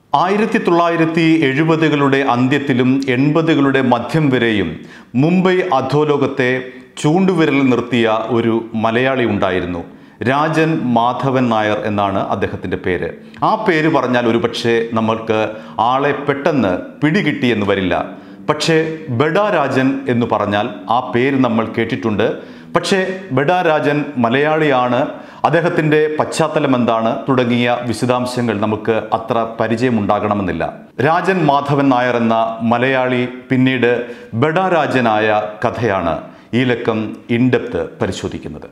ആയിരത്തി തൊള്ളായിരത്തി എഴുപതുകളുടെ അന്ത്യത്തിലും എൺപതുകളുടെ മധ്യം വരെയും മുംബൈ അധോലോകത്തെ ചൂണ്ടുവിരലിൽ നിർത്തിയ ഒരു മലയാളി ഉണ്ടായിരുന്നു രാജൻ മാധവൻ നായർ എന്നാണ് അദ്ദേഹത്തിൻ്റെ പേര് ആ പേര് പറഞ്ഞാൽ ഒരുപക്ഷെ നമ്മൾക്ക് ആളെ പെട്ടെന്ന് പിടികിട്ടി എന്ന് വരില്ല പക്ഷേ ബഡാ രാജൻ എന്ന് പറഞ്ഞാൽ ആ പേര് നമ്മൾ കേട്ടിട്ടുണ്ട് പക്ഷേ ബഡാ രാജൻ മലയാളിയാണ് അദ്ദേഹത്തിൻ്റെ പശ്ചാത്തലം എന്താണ് തുടങ്ങിയ വിശദാംശങ്ങൾ നമുക്ക് അത്ര പരിചയമുണ്ടാകണമെന്നില്ല രാജൻ മാധവൻ നായർ എന്ന മലയാളി പിന്നീട് ബഡാ രാജനായ കഥയാണ് ഈ ലക്കം ഇൻഡെപ്ത് പരിശോധിക്കുന്നത്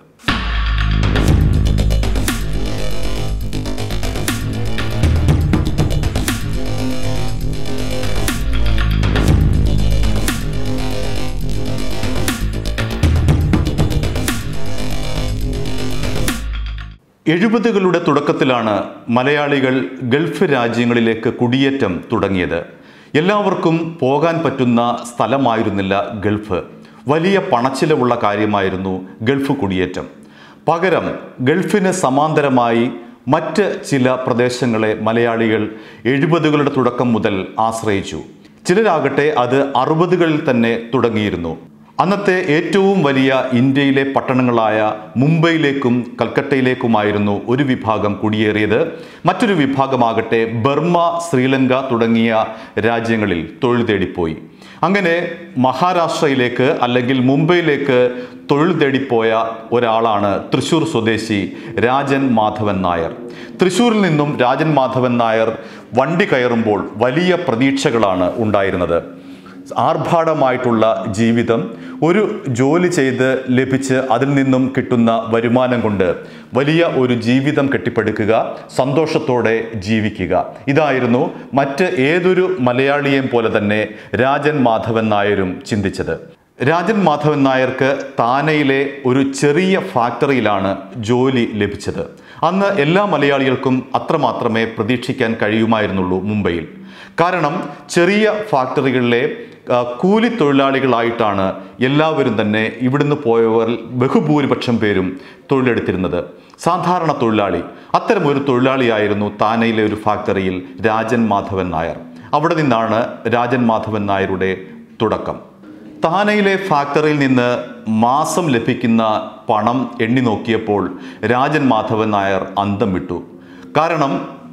എഴുപതുകളുടെ തുടക്കത്തിലാണ് മലയാളികൾ ഗൾഫ് രാജ്യങ്ങളിലേക്ക് കുടിയേറ്റം തുടങ്ങിയത് എല്ലാവർക്കും പോകാൻ പറ്റുന്ന സ്ഥലമായിരുന്നില്ല ഗൾഫ് വലിയ പണച്ചിലവുള്ള കാര്യമായിരുന്നു ഗൾഫ് കുടിയേറ്റം പകരം ഗൾഫിന് സമാന്തരമായി മറ്റ് ചില പ്രദേശങ്ങളെ മലയാളികൾ എഴുപതുകളുടെ തുടക്കം മുതൽ ആശ്രയിച്ചു ചിലരാകട്ടെ അത് അറുപതുകളിൽ തന്നെ തുടങ്ങിയിരുന്നു അന്നത്തെ ഏറ്റവും വലിയ ഇന്ത്യയിലെ പട്ടണങ്ങളായ മുംബൈയിലേക്കും കൽക്കട്ടയിലേക്കുമായിരുന്നു ഒരു വിഭാഗം കുടിയേറിയത് മറ്റൊരു വിഭാഗമാകട്ടെ ബർമ്മ ശ്രീലങ്ക തുടങ്ങിയ രാജ്യങ്ങളിൽ തൊഴിൽ തേടിപ്പോയി അങ്ങനെ മഹാരാഷ്ട്രയിലേക്ക് അല്ലെങ്കിൽ മുംബൈയിലേക്ക് തൊഴിൽ തേടിപ്പോയ ഒരാളാണ് തൃശൂർ സ്വദേശി രാജൻ മാധവൻ നായർ തൃശ്ശൂരിൽ നിന്നും രാജൻ മാധവൻ നായർ വണ്ടി കയറുമ്പോൾ വലിയ പ്രതീക്ഷകളാണ് ഉണ്ടായിരുന്നത് ആർഭാടമായിട്ടുള്ള ജീവിതം ഒരു ജോലി ചെയ്ത് ലഭിച്ച് അതിൽ നിന്നും കിട്ടുന്ന വരുമാനം കൊണ്ട് വലിയ ഒരു ജീവിതം കെട്ടിപ്പടുക്കുക സന്തോഷത്തോടെ ജീവിക്കുക ഇതായിരുന്നു മറ്റ് ഏതൊരു മലയാളിയെയും പോലെ തന്നെ രാജൻ മാധവൻ നായരും ചിന്തിച്ചത് രാജൻ മാധവൻ നായർക്ക് താനയിലെ ഒരു ചെറിയ ഫാക്ടറിയിലാണ് ജോലി ലഭിച്ചത് അന്ന് എല്ലാ മലയാളികൾക്കും അത്രമാത്രമേ പ്രതീക്ഷിക്കാൻ കഴിയുമായിരുന്നുള്ളൂ മുംബൈയിൽ കാരണം ചെറിയ ഫാക്ടറികളിലെ ആ, കൂലി തൊഴിലാളികളായിട്ടാണ് എല്ലാവരും തന്നെ ഇവിടുന്ന് പോയവർ ബഹുഭൂരിപക്ഷം പേരും തൊഴിലെടുത്തിരുന്നത് സാധാരണ തൊഴിലാളി അത്തരമൊരു തൊഴിലാളിയായിരുന്നു താനയിലെ ഒരു ഫാക്ടറിയിൽ രാജൻ മാധവൻ നായർ അവിടെ നിന്നാണ് രാജൻ മാധവൻ നായരുടെ തുടക്കം താനയിലെ ഫാക്ടറിയിൽ നിന്ന് മാസം ലഭിക്കുന്ന പണം എണ്ണി നോക്കിയപ്പോൾ രാജൻ മാധവൻ നായർ അന്തം വിട്ടു കാരണം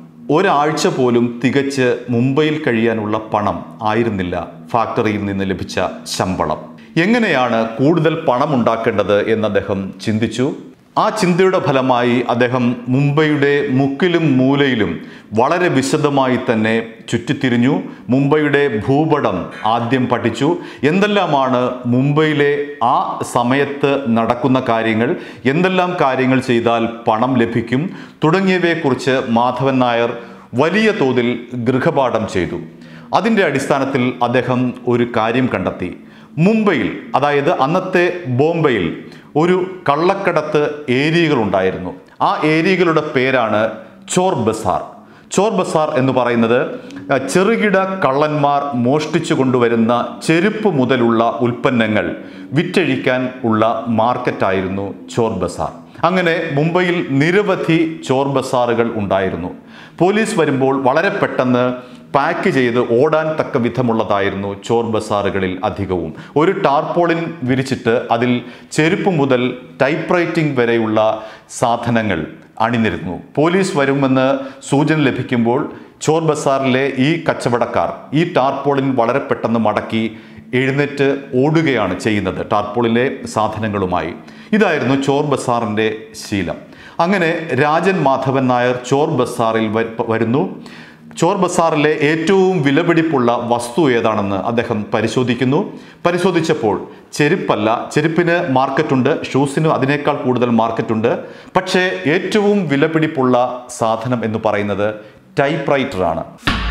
ഒരാഴ്ച പോലും തികച്ച് മുംബൈയിൽ കഴിയാനുള്ള പണം ആയിരുന്നില്ല ഫാക്ടറിയിൽ നിന്ന് ലഭിച്ച ശമ്പളം എങ്ങനെയാണ് കൂടുതൽ പണം ഉണ്ടാക്കേണ്ടത് എന്ന് അദ്ദേഹം ചിന്തിച്ചു ആ ചിന്തയുടെ ഫലമായി അദ്ദേഹം മുംബൈയുടെ മുക്കിലും മൂലയിലും വളരെ വിശദമായി തന്നെ ചുറ്റിത്തിരിഞ്ഞു മുംബൈയുടെ ഭൂപടം ആദ്യം പഠിച്ചു എന്തെല്ലാമാണ് മുംബൈയിലെ ആ സമയത്ത് നടക്കുന്ന കാര്യങ്ങൾ എന്തെല്ലാം കാര്യങ്ങൾ ചെയ്താൽ പണം ലഭിക്കും തുടങ്ങിയവയെക്കുറിച്ച് മാധവൻ നായർ വലിയ തോതിൽ ഗൃഹപാഠം ചെയ്തു അതിൻ്റെ അടിസ്ഥാനത്തിൽ അദ്ദേഹം ഒരു കാര്യം കണ്ടെത്തി മുംബൈയിൽ അതായത് അന്നത്തെ ബോംബെയിൽ ഒരു കള്ളക്കടത്ത് ഏരിയകൾ ഉണ്ടായിരുന്നു ആ ഏരിയകളുടെ പേരാണ് ചോർ ബസാർ ചോർ ബസാർ എന്ന് പറയുന്നത് അഹ്, ചെറുകിട കള്ളന്മാർ മോഷ്ടിച്ചു കൊണ്ടുവരുന്ന ചെരുപ്പ് മുതലുള്ള ഉൽപ്പന്നങ്ങൾ വിറ്റഴിക്കാൻ ഉള്ള മാർക്കറ്റായിരുന്നു ചോർ ബസാർ അങ്ങനെ മുംബൈയിൽ നിരവധി ചോർ ബസാറുകൾ ഉണ്ടായിരുന്നു പോലീസ് വരുമ്പോൾ വളരെ പെട്ടെന്ന് പാക്ക് ചെയ്ത് ഓടാൻ തക്ക വിധമുള്ളതായിരുന്നു ചോർ ബസാറുകളിൽ അധികവും ഒരു ടാർപോളിൻ വിരിച്ചിട്ട് അതിൽ ചെരുപ്പ് മുതൽ ടൈപ്പ് റൈറ്റിംഗ് വരെയുള്ള സാധനങ്ങൾ അണിനിരുന്നു പോലീസ് വരുമെന്ന് സൂചന ലഭിക്കുമ്പോൾ ചോർ ബസാറിലെ ഈ കച്ചവടക്കാർ ഈ ടാർപോളിൻ വളരെ പെട്ടെന്ന് മടക്കി എഴുന്നേറ്റ് ഓടുകയാണ് ചെയ്യുന്നത് ടാർപോളിലെ സാധനങ്ങളുമായി ഇതായിരുന്നു ചോർ ബസാറിൻ്റെ ശീലം അങ്ങനെ രാജൻ മാധവൻ നായർ ചോർ ബസാറിൽ വ- വരുന്നു ചോർ ബസാറിലെ ഏറ്റവും വിലപിടിപ്പുള്ള വസ്തു ഏതാണെന്ന് അദ്ദേഹം പരിശോധിക്കുന്നു പരിശോധിച്ചപ്പോൾ ചെരുപ്പല്ല ചെരുപ്പിന് മാർക്കറ്റുണ്ട് ഷൂസിന് അതിനേക്കാൾ കൂടുതൽ മാർക്കറ്റുണ്ട് പക്ഷേ ഏറ്റവും വിലപിടിപ്പുള്ള സാധനം എന്ന് പറയുന്നത് ടൈപ്പ് റൈറ്ററാണ്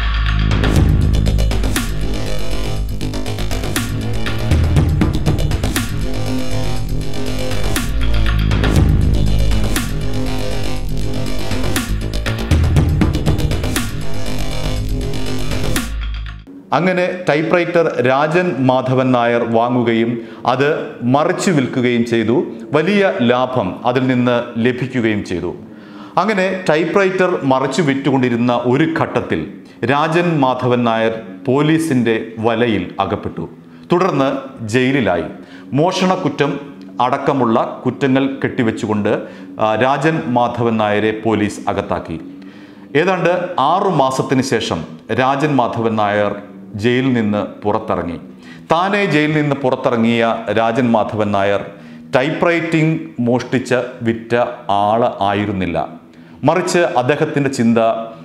അങ്ങനെ ടൈപ്പ് റൈറ്റർ രാജൻ മാധവൻ നായർ വാങ്ങുകയും അത് മറിച്ചു വിൽക്കുകയും ചെയ്തു വലിയ ലാഭം അതിൽ നിന്ന് ലഭിക്കുകയും ചെയ്തു അങ്ങനെ ടൈപ്പ് റൈറ്റർ മറിച്ചു വിറ്റുകൊണ്ടിരുന്ന ഒരു ഘട്ടത്തിൽ രാജൻ മാധവൻ നായർ പോലീസിന്റെ വലയിൽ അകപ്പെട്ടു തുടർന്ന് ജയിലിലായി മോഷണക്കുറ്റം അടക്കമുള്ള കുറ്റങ്ങൾ കെട്ടിവെച്ചുകൊണ്ട് ആ, രാജൻ മാധവൻ നായരെ പോലീസ് അകത്താക്കി ഏതാണ്ട് ആറു മാസത്തിന് ശേഷം രാജൻ മാധവൻ നായർ ജയിലിൽ നിന്ന് പുറത്തിറങ്ങി താനെ ജയിലിൽ നിന്ന് പുറത്തിറങ്ങിയ രാജൻ മാധവൻ നായർ ടൈപ്പ് റൈറ്റിംഗ് മോഷ്ടിച്ച് വിറ്റ ആള് ആയിരുന്നില്ല മറിച്ച് അദ്ദേഹത്തിൻ്റെ ചിന്ത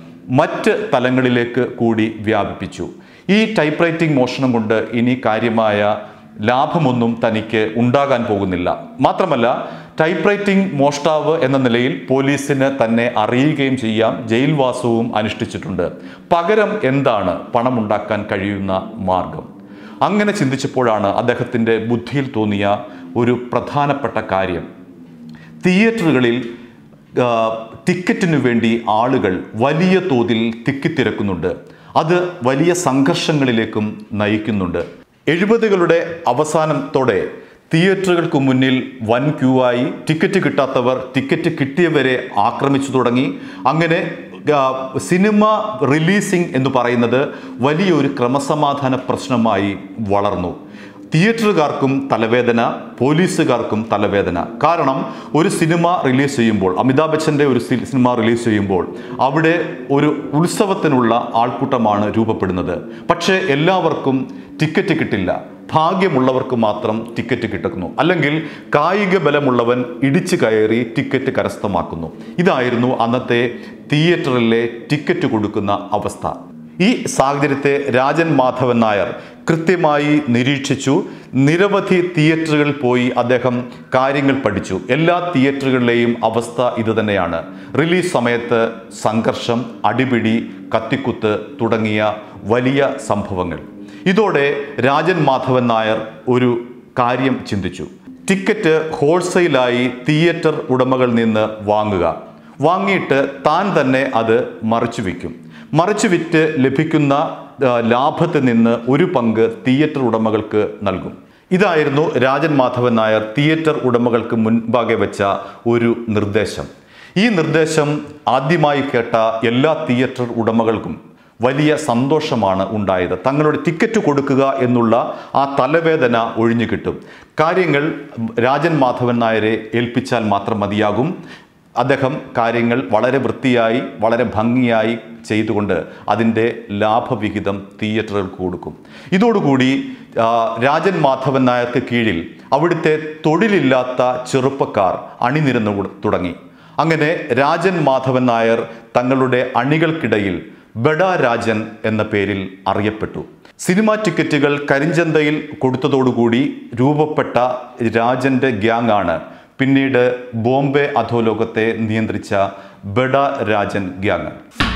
മറ്റ് തലങ്ങളിലേക്ക് കൂടി വ്യാപിപ്പിച്ചു ഈ ടൈപ്പ് റൈറ്റിംഗ് മോഷണം കൊണ്ട് ഇനി കാര്യമായ ലാഭമൊന്നും തനിക്ക് ഉണ്ടാകാൻ പോകുന്നില്ല മാത്രമല്ല ടൈപ്പ് റൈറ്റിംഗ് മോഷ്ടാവ് എന്ന നിലയിൽ പോലീസിന് തന്നെ അറിയുകയും ചെയ്യാം ജയിൽവാസവും അനുഷ്ഠിച്ചിട്ടുണ്ട് പകരം എന്താണ് പണമുണ്ടാക്കാൻ കഴിയുന്ന മാർഗം അങ്ങനെ ചിന്തിച്ചപ്പോഴാണ് അദ്ദേഹത്തിൻ്റെ ബുദ്ധിയിൽ തോന്നിയ ഒരു പ്രധാനപ്പെട്ട കാര്യം തിയേറ്ററുകളിൽ ആ, ടിക്കറ്റിനു വേണ്ടി ആളുകൾ വലിയ തോതിൽ തിക്കിത്തിരക്കുന്നുണ്ട് അത് വലിയ സംഘർഷങ്ങളിലേക്കും നയിക്കുന്നുണ്ട് എഴുപതുകളുടെ അവസാനത്തോടെ തിയേറ്ററുകൾക്ക് മുന്നിൽ വൻ ക്യൂ ആയി ടിക്കറ്റ് കിട്ടാത്തവർ ടിക്കറ്റ് കിട്ടിയവരെ ആക്രമിച്ചു തുടങ്ങി അങ്ങനെ ആ, സിനിമ റിലീസിംഗ് എന്ന് പറയുന്നത് വലിയൊരു ക്രമസമാധാന പ്രശ്നമായി വളർന്നു തിയേറ്ററുകാർക്കും തലവേദന പോലീസുകാർക്കും തലവേദന കാരണം ഒരു സിനിമ റിലീസ് ചെയ്യുമ്പോൾ അമിതാഭ് ബച്ചൻ്റെ ഒരു സി- സിനിമ റിലീസ് ചെയ്യുമ്പോൾ അവിടെ ഒരു ഉത്സവത്തിനുള്ള ആൾക്കൂട്ടമാണ് രൂപപ്പെടുന്നത് പക്ഷേ എല്ലാവർക്കും ടിക്കറ്റ് കിട്ടില്ല ഭാഗ്യമുള്ളവർക്ക് മാത്രം ടിക്കറ്റ് കിട്ടുന്നു അല്ലെങ്കിൽ കായിക ബലമുള്ളവൻ ഇടിച്ചു കയറി ടിക്കറ്റ് കരസ്ഥമാക്കുന്നു ഇതായിരുന്നു അന്നത്തെ തിയേറ്ററിലെ ടിക്കറ്റ് കൊടുക്കുന്ന അവസ്ഥ ഈ സാഹചര്യത്തെ രാജൻ മാധവൻ നായർ കൃത്യമായി നിരീക്ഷിച്ചു നിരവധി തിയേറ്ററുകളിൽ പോയി അദ്ദേഹം കാര്യങ്ങൾ പഠിച്ചു എല്ലാ തിയേറ്ററുകളിലെയും അവസ്ഥ ഇതുതന്നെയാണ് റിലീസ് സമയത്ത് സംഘർഷം അടിപിടി കത്തിക്കുത്ത് തുടങ്ങിയ വലിയ സംഭവങ്ങൾ ഇതോടെ രാജൻ മാധവൻ നായർ ഒരു കാര്യം ചിന്തിച്ചു ടിക്കറ്റ് ഹോൾസെയിലായി തിയേറ്റർ ഉടമകളിൽ നിന്ന് വാങ്ങുക വാങ്ങിയിട്ട് താൻ തന്നെ അത് മറിച്ചു വിൽക്കും മറിച്ചു വിറ്റ് ലഭിക്കുന്ന ആ, ലാഭത്തിൽ നിന്ന് ഒരു പങ്ക് തിയേറ്റർ ഉടമകൾക്ക് നൽകും ഇതായിരുന്നു രാജൻ മാധവൻ നായർ തിയേറ്റർ ഉടമകൾക്ക് മുൻപാകെ വെച്ച ഒരു നിർദ്ദേശം ഈ നിർദ്ദേശം ആദ്യമായി കേട്ട എല്ലാ തിയേറ്റർ ഉടമകൾക്കും വലിയ സന്തോഷമാണ് ഉണ്ടായത് തങ്ങളുടെ ടിക്കറ്റ് കൊടുക്കുക എന്നുള്ള ആ തലവേദന ഒഴിഞ്ഞു കിട്ടും കാര്യങ്ങൾ രാജൻ മാധവൻ നായരെ ഏൽപ്പിച്ചാൽ മാത്രം മതിയാകും അദ്ദേഹം കാര്യങ്ങൾ വളരെ വൃത്തിയായി വളരെ ഭംഗിയായി ചെയ്തുകൊണ്ട് അതിൻ്റെ ലാഭവിഹിതം തിയേറ്ററുകൾക്ക് കൊടുക്കും ഇതോടുകൂടി ആ, രാജൻ മാധവൻ നായർക്ക് കീഴിൽ അവിടുത്തെ തൊഴിലില്ലാത്ത ചെറുപ്പക്കാർ അണിനിരന്നു കൊടു- തുടങ്ങി അങ്ങനെ രാജൻ മാധവൻ നായർ തങ്ങളുടെ അണികൾക്കിടയിൽ ബഡ രാജൻ എന്ന പേരിൽ അറിയപ്പെട്ടു സിനിമാ ടിക്കറ്റുകൾ കരിഞ്ചന്തയിൽ കൊടുത്തതോടുകൂടി രൂപപ്പെട്ട രാജന്റെ ഗ്യാങ് ആണ് പിന്നീട് ബോംബെ അധോലോകത്തെ നിയന്ത്രിച്ച ബഡ രാജൻ ഗ്യാങ്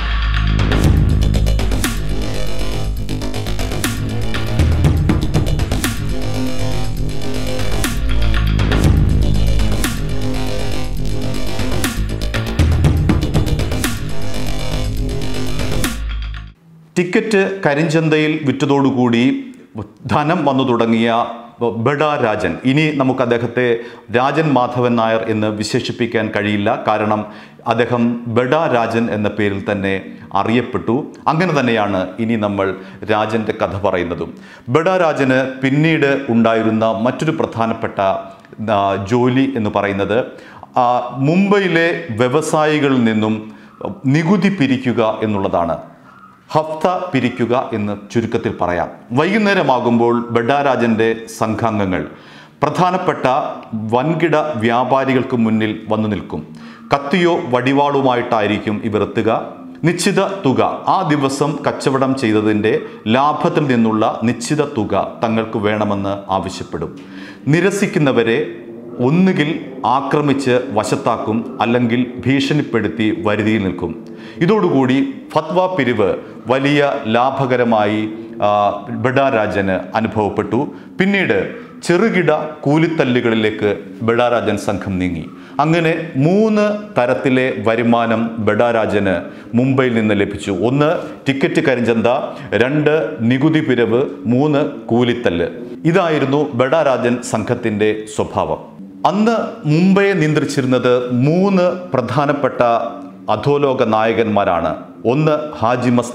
ടിക്കറ്റ് കരിഞ്ചന്തയിൽ വിറ്റതോടുകൂടി ധനം വന്നു തുടങ്ങിയ ബഡ രാജൻ ഇനി നമുക്ക് അദ്ദേഹത്തെ രാജൻ മാധവൻ നായർ എന്ന് വിശേഷിപ്പിക്കാൻ കഴിയില്ല കാരണം അദ്ദേഹം ബഡ രാജൻ എന്ന പേരിൽ തന്നെ അറിയപ്പെട്ടു അങ്ങനെ തന്നെയാണ് ഇനി നമ്മൾ രാജൻ്റെ കഥ പറയുന്നതും ബഡ രാജന് പിന്നീട് ഉണ്ടായിരുന്ന മറ്റൊരു പ്രധാനപ്പെട്ട ആ, ജോലി എന്ന് പറയുന്നത് ആ, മുംബൈയിലെ വ്യവസായികളിൽ നിന്നും നികുതി പിരിക്കുക എന്നുള്ളതാണ് ഹഫ്ത പിരിക്കുക എന്ന് ചുരുക്കത്തിൽ പറയാം വൈകുന്നേരമാകുമ്പോൾ ബഡാരാജന്റെ സംഘാംഗങ്ങൾ പ്രധാനപ്പെട്ട വൻകിട വ്യാപാരികൾക്ക് മുന്നിൽ വന്നു നിൽക്കും കത്തിയോ വടിവാളുമായിട്ടായിരിക്കും ഇവർ എത്തുക നിശ്ചിത തുക ആ ദിവസം കച്ചവടം ചെയ്തതിൻ്റെ ലാഭത്തിൽ നിന്നുള്ള നിശ്ചിത തുക തങ്ങൾക്ക് വേണമെന്ന് ആവശ്യപ്പെടും നിരസിക്കുന്നവരെ ഒന്നുകിൽ ആക്രമിച്ച് വശത്താക്കും അല്ലെങ്കിൽ ഭീഷണിപ്പെടുത്തി വരുതിയിൽ നിൽക്കും ഇതോടുകൂടി ഫത്വ പിരിവ് വലിയ ലാഭകരമായി ആ, ബഡാരാജന് അനുഭവപ്പെട്ടു പിന്നീട് ചെറുകിട കൂലിത്തല്ലുകളിലേക്ക് ബഡാരാജൻ സംഘം നീങ്ങി അങ്ങനെ മൂന്ന് തരത്തിലെ വരുമാനം ബഡാരാജന് മുംബൈയിൽ നിന്ന് ലഭിച്ചു ഒന്ന് ടിക്കറ്റ് കരിഞ്ചന്ത രണ്ട് നികുതി പിരിവ് മൂന്ന് കൂലിത്തല്ല് ഇതായിരുന്നു ബഡാരാജൻ സംഘത്തിൻ്റെ സ്വഭാവം അന്ന് മുംബൈയെ നിയന്ത്രിച്ചിരുന്നത് മൂന്ന് പ്രധാനപ്പെട്ട അധോലോക നായകന്മാരാണ് ഒന്ന് ഹാജി മസ്താൻ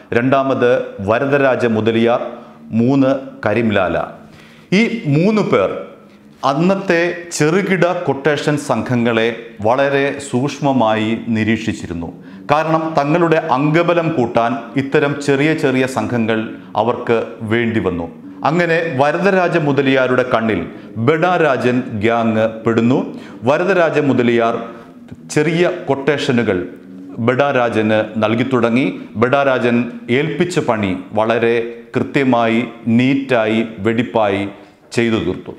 രണ്ടാമത് വരദരാജ മുതലിയാർ മൂന്ന് കരിംലാല ഈ മൂന്ന് പേർ അന്നത്തെ ചെറുകിട കൊട്ടേഷൻ സംഘങ്ങളെ വളരെ സൂക്ഷ്മമായി നിരീക്ഷിച്ചിരുന്നു കാരണം തങ്ങളുടെ അംഗബലം കൂട്ടാൻ ഇത്തരം ചെറിയ ചെറിയ സംഘങ്ങൾ അവർക്ക് വേണ്ടി വന്നു അങ്ങനെ വരദരാജ മുതലിയാരുടെ കണ്ണിൽ ബഡാരാജൻ ഗ്യാങ് പെടുന്നു വരദരാജ മുതലിയാർ ചെറിയ കൊട്ടേഷനുകൾ ബഡാരാജന് നൽകി തുടങ്ങി ബഡാരാജൻ ഏൽപ്പിച്ച പണി വളരെ കൃത്യമായി നീറ്റായി വെടിപ്പായി ചെയ്തു തീർത്തു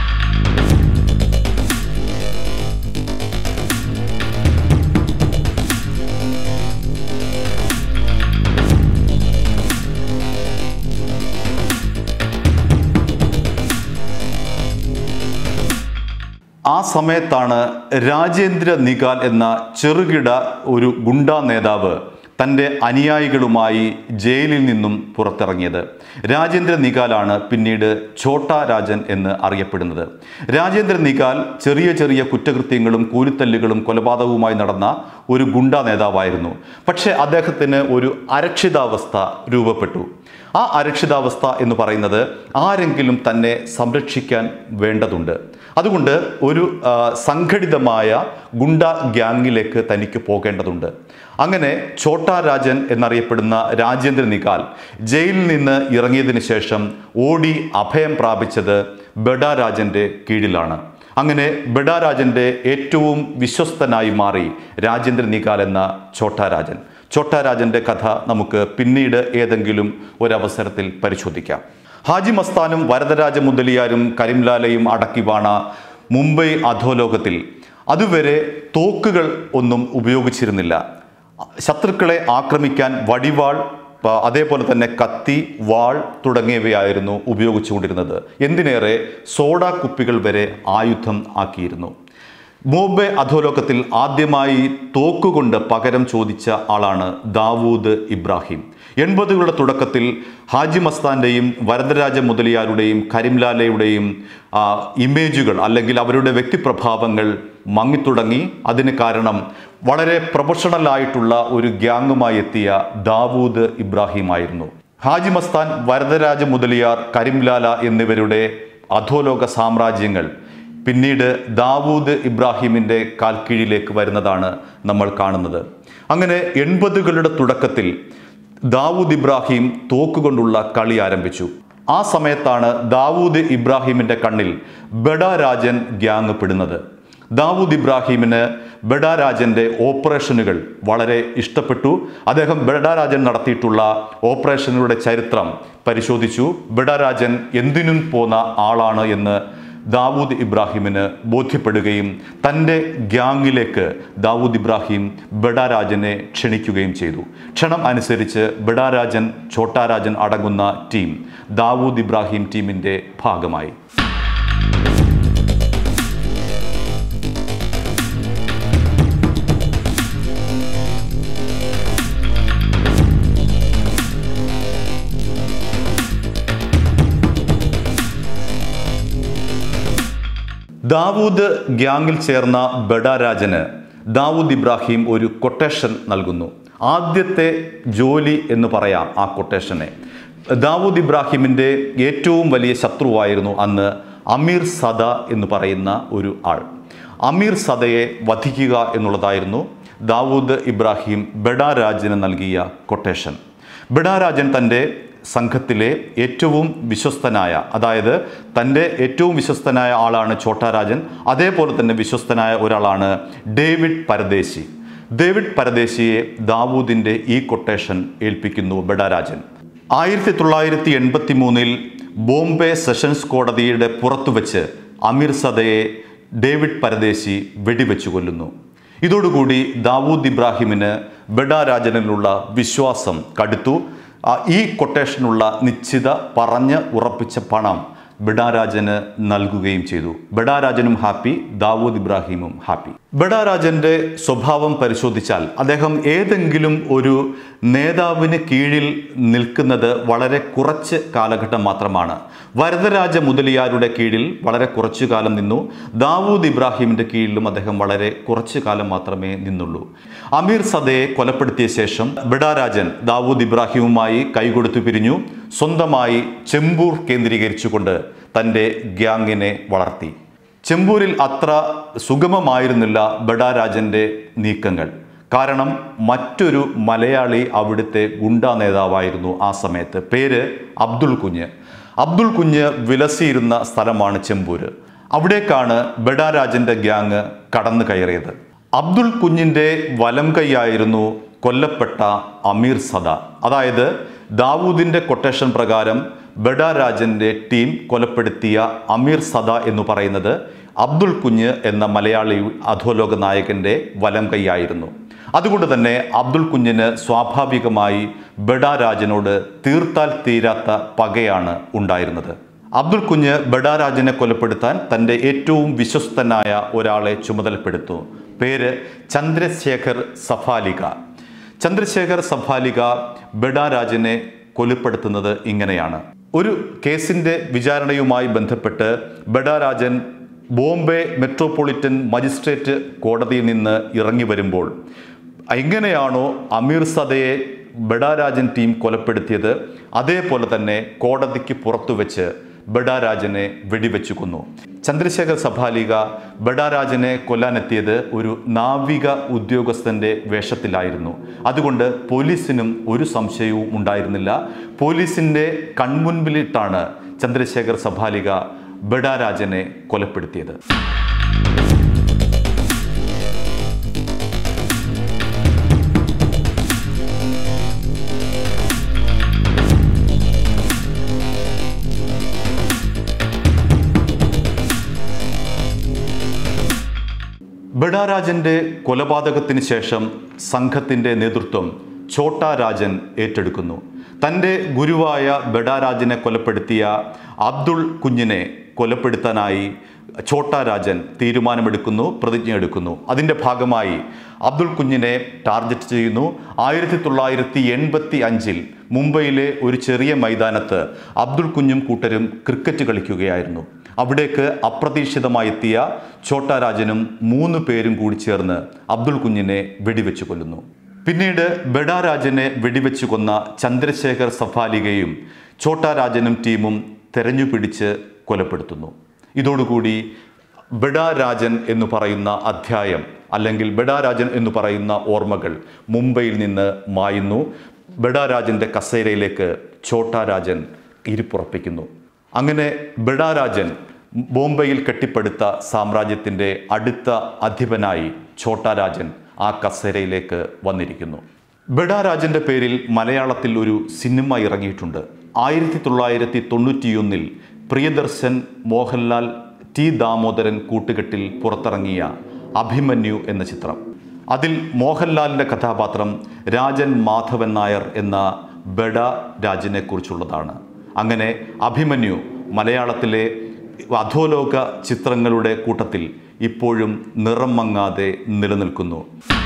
ആ സമയത്താണ് രാജേന്ദ്ര നികാൽ എന്ന ചെറുകിട ഒരു ഗുണ്ടാ നേതാവ് തൻ്റെ അനുയായികളുമായി ജയിലിൽ നിന്നും പുറത്തിറങ്ങിയത് രാജേന്ദ്ര നികാലാണ് പിന്നീട് ഛോട്ടാ രാജൻ എന്ന് അറിയപ്പെടുന്നത് രാജേന്ദ്ര നികാൽ ചെറിയ ചെറിയ കുറ്റകൃത്യങ്ങളും കൂലിത്തല്ലുകളും കൊലപാതകവുമായി നടന്ന ഒരു ഗുണ്ടാ നേതാവായിരുന്നു പക്ഷേ അദ്ദേഹത്തിന് ഒരു അരക്ഷിതാവസ്ഥ രൂപപ്പെട്ടു ആ അരക്ഷിതാവസ്ഥ എന്ന് പറയുന്നത് ആരെങ്കിലും തന്നെ സംരക്ഷിക്കാൻ വേണ്ടതുണ്ട് അതുകൊണ്ട് ഒരു ആ, സംഘടിതമായ ഗുണ്ട ഗ്യാങ്ങിലേക്ക് തനിക്ക് പോകേണ്ടതുണ്ട് അങ്ങനെ ഛോട്ടാ രാജൻ എന്നറിയപ്പെടുന്ന രാജേന്ദ്ര നികാൽ ജയിലിൽ നിന്ന് ഇറങ്ങിയതിന് ശേഷം ഓടി അഭയം പ്രാപിച്ചത് ബഡാരാജന്റെ കീഴിലാണ് അങ്ങനെ ബഡാരാജന്റെ ഏറ്റവും വിശ്വസ്തനായി മാറി രാജേന്ദ്ര നികാൽ എന്ന ഛോട്ടാ രാജൻ ഛോട്ടാ രാജന്റെ കഥ നമുക്ക് പിന്നീട് ഏതെങ്കിലും ഒരവസരത്തിൽ പരിശോധിക്കാം ഹാജി മസ്താനും വരദരാജ മുതലിയാരും കരിംലാലയും അടക്കി വാണ മുംബൈ അധോലോകത്തിൽ അതുവരെ തോക്കുകൾ ഒന്നും ഉപയോഗിച്ചിരുന്നില്ല ശത്രുക്കളെ ആക്രമിക്കാൻ വടിവാൾ പ- അതേപോലെ തന്നെ കത്തി വാൾ തുടങ്ങിയവയായിരുന്നു ഉപയോഗിച്ചുകൊണ്ടിരുന്നത് എന്തിനേറെ സോഡ കുപ്പികൾ വരെ ആയുധം ആക്കിയിരുന്നു ബോംബെ അധോലോകത്തിൽ ആദ്യമായി തോക്കുകൊണ്ട് പകരം ചോദിച്ച ആളാണ് ദാവൂദ് ഇബ്രാഹിം എൺപതുകളുടെ തുടക്കത്തിൽ ഹാജി മസ്താന്റെയും വരദരാജ മുതലിയാരുടെയും കരിംലാലയുടെയും ആ, ഇമേജുകൾ അല്ലെങ്കിൽ അവരുടെ വ്യക്തിപ്രഭാവങ്ങൾ മങ്ങിത്തുടങ്ങി അതിന് കാരണം വളരെ പ്രൊഫഷണൽ ആയിട്ടുള്ള ഒരു ഗ്യാങ്ങുമായി എത്തിയ ദാവൂദ് ഇബ്രാഹിം ആയിരുന്നു ഹാജി മസ്താൻ വരദരാജ മുതലിയാർ കരിംലാല എന്നിവരുടെ അധോലോക സാമ്രാജ്യങ്ങൾ പിന്നീട് ദാവൂദ് ഇബ്രാഹിമിൻ്റെ കാൽക്കീഴിലേക്ക് വരുന്നതാണ് നമ്മൾ കാണുന്നത് അങ്ങനെ എൺപതുകളുടെ തുടക്കത്തിൽ ദാവൂദ് ഇബ്രാഹിം തോക്കുകൊണ്ടുള്ള കളി ആരംഭിച്ചു ആ സമയത്താണ് ദാവൂദ് ഇബ്രാഹിമിൻ്റെ കണ്ണിൽ ബഡാരാജൻ ഗ്യാങ് പെടുന്നത് ദാവൂദ് ഇബ്രാഹിമിന് ബഡാരാജന്റെ ഓപ്പറേഷനുകൾ വളരെ ഇഷ്ടപ്പെട്ടു അദ്ദേഹം ബഡാരാജൻ നടത്തിയിട്ടുള്ള ഓപ്പറേഷനുകളുടെ ചരിത്രം പരിശോധിച്ചു ബഡാരാജൻ എന്തിനും പോന്ന ആളാണ് എന്ന് ദാവൂദ് ഇബ്രാഹിമിന് ബോധ്യപ്പെടുകയും തൻ്റെ ഗ്യാങ്ങിലേക്ക് ദാവൂദ് ഇബ്രാഹിം ബഡാരാജനെ ക്ഷണിക്കുകയും ചെയ്തു ക്ഷണം അനുസരിച്ച് ബഡാരാജൻ ഛോട്ടാരാജൻ അടങ്ങുന്ന ടീം ദാവൂദ് ഇബ്രാഹിം ടീമിൻ്റെ ഭാഗമായി ദാവൂദ് ഗ്യാങ്ങിൽ ചേർന്ന ബഡാരാജന് ദാവൂദ് ഇബ്രാഹിം ഒരു കൊട്ടേഷൻ നൽകുന്നു ആദ്യത്തെ ജോലി എന്ന് പറയാം ആ കൊട്ടേഷനെ ദാവൂദ് ഇബ്രാഹിമിൻ്റെ ഏറ്റവും വലിയ ശത്രുവായിരുന്നു അന്ന് അമീർ സദ എന്ന് പറയുന്ന ഒരു ആൾ അമീർ സദയെ വധിക്കുക എന്നുള്ളതായിരുന്നു ദാവൂദ് ഇബ്രാഹിം ബഡാരാജന് നൽകിയ കൊട്ടേഷൻ ബഡാരാജൻ തൻ്റെ സംഘത്തിലെ ഏറ്റവും വിശ്വസ്തനായ അതായത് തൻ്റെ ഏറ്റവും വിശ്വസ്തനായ ആളാണ് ഛോട്ടാരാജൻ അതേപോലെ തന്നെ വിശ്വസ്തനായ ഒരാളാണ് ഡേവിഡ് പരദേശി ഡേവിഡ് പരദേശിയെ ദാവൂദിൻ്റെ ഈ കൊട്ടേഷൻ ഏൽപ്പിക്കുന്നു ബഡാരാജൻ ആയിരത്തി തൊള്ളായിരത്തി എൺപത്തി മൂന്നിൽ ബോംബെ സെഷൻസ് കോടതിയുടെ പുറത്തു വെച്ച് അമീർ സദയെ ഡേവിഡ് പരദേശി വെടിവെച്ചു കൊല്ലുന്നു ഇതോടുകൂടി ദാവൂദ് ഇബ്രാഹിമിന് ബഡാരാജനിലുള്ള വിശ്വാസം കടുത്തു ആ, ഈ കൊട്ടേഷനുള്ള നിശ്ചിത പറഞ്ഞ് ഉറപ്പിച്ച പണം ബഡാരാജന് നൽകുകയും ചെയ്തു ബഡാരാജനും ഹാപ്പി ദാവൂദ് ഇബ്രാഹിമും ഹാപ്പി ബഡാരാജന്റെ സ്വഭാവം പരിശോധിച്ചാൽ അദ്ദേഹം ഏതെങ്കിലും ഒരു നേതാവിന് കീഴിൽ നിൽക്കുന്നത് വളരെ കുറച്ച് കാലഘട്ടം മാത്രമാണ് വരദരാജ മുതലിയാരുടെ കീഴിൽ വളരെ കുറച്ചു കാലം നിന്നു ദാവൂദ് ഇബ്രാഹിമിന്റെ കീഴിലും അദ്ദേഹം വളരെ കുറച്ചു കാലം മാത്രമേ നിന്നുള്ളൂ അമീർ സദയെ കൊലപ്പെടുത്തിയ ശേഷം ബഡാരാജൻ ദാവൂദ് ഇബ്രാഹിമുമായി കൈകൊടുത്തു പിരിഞ്ഞു സ്വന്തമായി ചെമ്പൂർ കേന്ദ്രീകരിച്ചുകൊണ്ട് തൻ്റെ ഗ്യാങ്ങിനെ വളർത്തി ചെമ്പൂരിൽ അത്ര സുഗമമായിരുന്നില്ല ബഡാരാജന്റെ നീക്കങ്ങൾ കാരണം മറ്റൊരു മലയാളി അവിടുത്തെ ഗുണ്ടാ നേതാവായിരുന്നു ആ സമയത്ത് പേര് അബ്ദുൾ കുഞ്ഞ് അബ്ദുൾ കുഞ്ഞ് വിലസിയിരുന്ന സ്ഥലമാണ് ചെമ്പൂര് അവിടേക്കാണ് ബഡാരാജന്റെ ഗ്യാങ് കടന്നു കയറിയത് അബ്ദുൾ കുഞ്ഞിൻ്റെ വലം കൈയായിരുന്നു കൊല്ലപ്പെട്ട അമീർ സദ അതായത് ദാവൂദിന്റെ കൊട്ടേഷൻ പ്രകാരം ബഡാരാജന്റെ ടീം കൊലപ്പെടുത്തിയ അമീർ സദ എന്ന് പറയുന്നത് അബ്ദുൾ കുഞ്ഞ് എന്ന മലയാളി അധോലോക നായകന്റെ വലം കൈയായിരുന്നു അതുകൊണ്ട് തന്നെ അബ്ദുൾ കുഞ്ഞിന് സ്വാഭാവികമായി ബഡാരാജനോട് തീർത്താൽ തീരാത്ത പകയാണ് ഉണ്ടായിരുന്നത് അബ്ദുൾ കുഞ്ഞ് ബഡാരാജനെ കൊലപ്പെടുത്താൻ തൻ്റെ ഏറ്റവും വിശ്വസ്തനായ ഒരാളെ ചുമതലപ്പെടുത്തു പേര് ചന്ദ്രശേഖർ സഫാലിക ചന്ദ്രശേഖർ സഫാലിക ബഡാരാജനെ കൊലപ്പെടുത്തുന്നത് ഇങ്ങനെയാണ് ഒരു കേസിന്റെ വിചാരണയുമായി ബന്ധപ്പെട്ട് ബഡാരാജൻ ബോംബെ മെട്രോപൊളിറ്റൻ മജിസ്ട്രേറ്റ് കോടതിയിൽ നിന്ന് ഇറങ്ങി വരുമ്പോൾ എങ്ങനെയാണോ അമീർ സദയെ ബഡാരാജൻ ടീം കൊലപ്പെടുത്തിയത് അതേപോലെ തന്നെ കോടതിക്ക് പുറത്തു വെച്ച് ബഡാരാജനെ വെടിവെച്ചു കൊന്നു ചന്ദ്രശേഖർ സഭാലിക ബഡാരാജനെ കൊല്ലാനെത്തിയത് ഒരു നാവിക ഉദ്യോഗസ്ഥന്റെ വേഷത്തിലായിരുന്നു അതുകൊണ്ട് പോലീസിനും ഒരു സംശയവും ഉണ്ടായിരുന്നില്ല പോലീസിന്റെ കൺമുൻപിലിട്ടാണ് ചന്ദ്രശേഖർ സഭാലിക ബഡാരാജനെ കൊലപ്പെടുത്തിയത് ബഡാരാജന്റെ കൊലപാതകത്തിന് ശേഷം സംഘത്തിന്റെ നേതൃത്വം ഛോട്ടാ രാജൻ ഏറ്റെടുക്കുന്നു തൻ്റെ ഗുരുവായ ബഡാരാജനെ കൊലപ്പെടുത്തിയ അബ്ദുൾ കുഞ്ഞിനെ കൊലപ്പെടുത്താനായി ഛോട്ടാ രാജൻ തീരുമാനമെടുക്കുന്നു പ്രതിജ്ഞ എടുക്കുന്നു അതിൻ്റെ ഭാഗമായി അബ്ദുൾ കുഞ്ഞിനെ ടാർഗറ്റ് ചെയ്യുന്നു ആയിരത്തി തൊള്ളായിരത്തി എൺപത്തി അഞ്ചിൽ മുംബൈയിലെ ഒരു ചെറിയ മൈതാനത്ത് അബ്ദുൾ കുഞ്ഞും കൂട്ടരും ക്രിക്കറ്റ് കളിക്കുകയായിരുന്നു അവിടേക്ക് അപ്രതീക്ഷിതമായി എത്തിയ ഛോട്ടാ രാജനും മൂന്ന് പേരും കൂടി ചേർന്ന് അബ്ദുൾ കുഞ്ഞിനെ വെടിവെച്ച് കൊല്ലുന്നു പിന്നീട് ബഡാരാജനെ വെടിവെച്ച് കൊന്ന ചന്ദ്രശേഖർ സഫാലികയും ഛോട്ടാ രാജനും ടീമും തെരഞ്ഞു പിടിച്ച് കൊലപ്പെടുത്തുന്നു ഇതോടുകൂടി ബഡാരാജൻ എന്ന് പറയുന്ന അധ്യായം അല്ലെങ്കിൽ ബഡാരാജൻ എന്ന് പറയുന്ന ഓർമ്മകൾ മുംബൈയിൽ നിന്ന് മായുന്നു ബഡാരാജൻ്റെ കസേരയിലേക്ക് ഛോട്ടാ രാജൻ ഇരിപ്പുറപ്പിക്കുന്നു അങ്ങനെ ബഡാരാജൻ ബോംബെയിൽ കെട്ടിപ്പടുത്ത സാമ്രാജ്യത്തിൻ്റെ അടുത്ത അധിപനായി ഛോട്ടാ രാജൻ ആ കസേരയിലേക്ക് വന്നിരിക്കുന്നു ബഡാരാജൻ്റെ പേരിൽ മലയാളത്തിൽ ഒരു സിനിമ ഇറങ്ങിയിട്ടുണ്ട് ആയിരത്തി തൊള്ളായിരത്തി തൊണ്ണൂറ്റിയൊന്നിൽ പ്രിയദർശൻ മോഹൻലാൽ ടി ദാമോദരൻ കൂട്ടുകെട്ടിൽ പുറത്തിറങ്ങിയ അഭിമന്യു എന്ന ചിത്രം അതിൽ മോഹൻലാലിൻ്റെ കഥാപാത്രം രാജൻ മാധവൻ നായർ എന്ന ബഡ രാജനെ കുറിച്ചുള്ളതാണ് അങ്ങനെ അഭിമന്യു മലയാളത്തിലെ അധോലോക ചിത്രങ്ങളുടെ കൂട്ടത്തിൽ ഇപ്പോഴും നിറം മങ്ങാതെ നിലനിൽക്കുന്നു